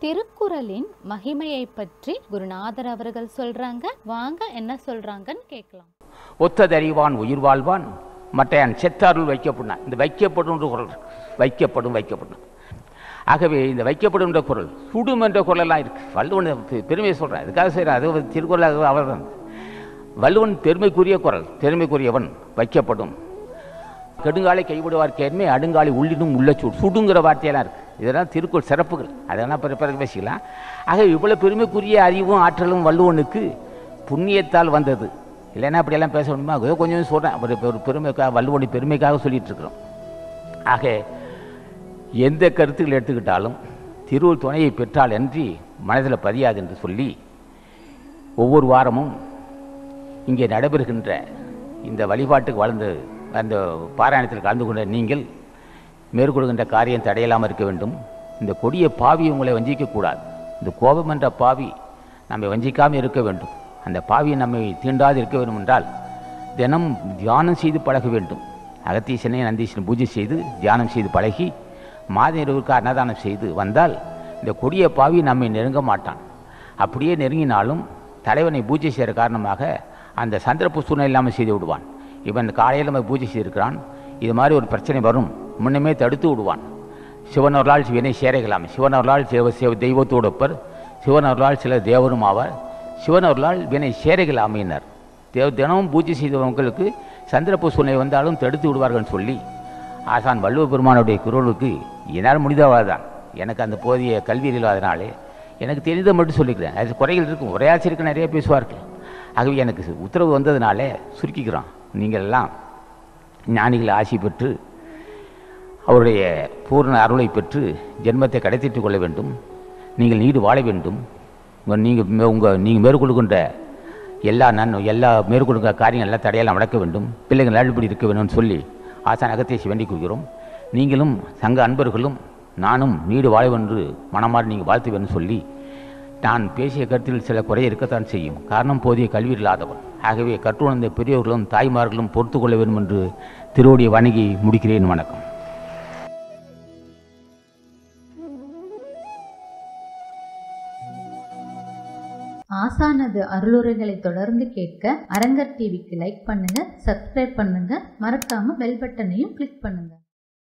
திருக்குறளின் மகிமையை பற்றி குருநாதர் அவர்கள் சொல்றாங்க வாங்க என்ன சொல்றாங்கன்னு கேட்கலாம் ஒத்ததறிவான் உயிர் வாழ்வான் மற்றையான் செத்தாருள் வைக்கப்படும் இந்த வைக்கப்படும் என்ற குரல் இருக்கு. வைக்கப்படும் வைக்கப்படும் ஆகவே இந்த வைக்கப்படும் என்ற குரல் சுடும் என்ற குரலெல்லாம் இருக்கு வள்ளுவன் பெ- பெருமையை சொல்கிறேன் அதுக்காக செய்கிறேன் அது ஒரு திருக்குறள் அவர் தான் வள்ளுவன் பெருமைக்குரிய குரல் பெருமைக்குரியவன் வைக்கப்படும் கெடுங்காலை கைவிடுவார் கேண்மை அடுங்காலை உள்ளிடும் உள்ள சூடு சுடுங்கிற வார்த்தையெல்லாம் இருக்குது இதெல்லாம் திருக்குறள் சிறப்புகள் அதெல்லாம் பிற பிறகு பேசிக்கலாம் ஆக இவ்வளோ பெருமைக்குரிய அறிவும் ஆற்றலும் வள்ளுவனுக்கு புண்ணியத்தால் வந்தது இல்லைன்னா அப்படியெல்லாம் பேச முடியுமா ஏதோ கொஞ்சம் சொல்கிறேன் ஒரு ஒரு பெருமைக்காக வள்ளுவனுடைய பெருமைக்காக சொல்லிட்டு இருக்கிறோம் ஆக எந்த கருத்துக்கள் எடுத்துக்கிட்டாலும் திருவள் துணையை பெற்றால் அன்றி மனதில் பதியாது என்று சொல்லி ஒவ்வொரு வாரமும் இங்கே நடைபெறுகின்ற இந்த வழிபாட்டுக்கு வளர்ந்து அந்த பாராயணத்தில் கலந்து கொண்ட நீங்கள் மேற்கொள்கின்ற காரியம் தடையில்லாமல் இருக்க வேண்டும் இந்த கொடிய பாவி உங்களை வஞ்சிக்கக்கூடாது இந்த கோபம் என்ற பாவி நம்மை வஞ்சிக்காமல் இருக்க வேண்டும் அந்த பாவியை நம்மை தீண்டாது இருக்க வேண்டும் என்றால் தினம் தியானம் செய்து பழக வேண்டும் அகத்தீசனை நந்தீசனை பூஜை செய்து தியானம் செய்து பழகி மாத இரவுக்கு அன்னதானம் செய்து வந்தால் இந்த கொடிய பாவி நம்மை நெருங்க மாட்டான் அப்படியே நெருங்கினாலும் தலைவனை பூஜை செய்கிற காரணமாக அந்த சந்திரப்பு சூழ்நிலை இல்லாமல் செய்து விடுவான் இவன் காலையில் நம்ம பூஜை செய்திருக்கிறான் இது மாதிரி ஒரு பிரச்சனை வரும் முன்னமே தடுத்து விடுவான் சிவனவர்களால் வினை சேரைகளாம் சிவனவர்களால் சிவ சிவ தெய்வத்தோடு ஒப்பர் சிவனவர்களால் சில தேவரும் ஆவார் சிவனவர்களால் வினை சேரைகள் அமையினர் தேவ தினமும் பூஜை செய்தவங்களுக்கு சந்திரப்பு சூழ்நிலை வந்தாலும் தடுத்து விடுவார்கள்னு சொல்லி ஆசான் வள்ளுவ பெருமானுடைய குரலுக்கு என்னால் முடிந்தவள் தான் எனக்கு அந்த போதிய கல்வி இல்லாதனாலே எனக்கு தெரிந்ததை மட்டும் சொல்லிக்கிறேன் அது குறைகள் இருக்கும் ஒரே ஆசிரியருக்கு நிறைய பேசுவார்கள் ஆகவே எனக்கு உத்தரவு வந்ததுனாலே சுருக்கிக்கிறோம் நீங்கள் எல்லாம் ஞானிகள் ஆசி பெற்று அவருடைய பூர்ண அருளை பெற்று ஜென்மத்தை கடைத்திட்டுக் கொள்ள வேண்டும் நீங்கள் நீடு வாழ வேண்டும் உங்கள் நீங்கள் உங்கள் நீங்கள் மேற்கொள்கின்ற எல்லா நன் எல்லா மேற்கொள்கிற காரியங்கள் எல்லாம் தடையெல்லாம் நடக்க வேண்டும் பிள்ளைகள் நல்லபடி இருக்க வேண்டும்னு சொல்லி ஆசான் அகத்தேசி வேண்டிக் கொள்கிறோம் நீங்களும் சங்க அன்பர்களும் நானும் நீடு வாழ என்று மனமாறி நீங்கள் வாழ்த்து வேணும்னு சொல்லி நான் பேசிய கருத்தில் சில குறை இருக்கத்தான் செய்யும் காரணம் போதிய கல்வி இல்லாதவன் ஆகவே கற்றுணர்ந்த பெரியவர்களும் தாய்மார்களும் பொறுத்து கொள்ள வேண்டும் என்று திருவடியை வணங்கி முடிக்கிறேன் வணக்கம் ஆசானது அருளுரைகளை தொடர்ந்து கேட்க அரங்கர் டிவிக்கு லைக் பண்ணுங்க சப்ஸ்கிரைப் பண்ணுங்க மறக்காம பெல் பட்டனையும் கிளிக் பண்ணுங்க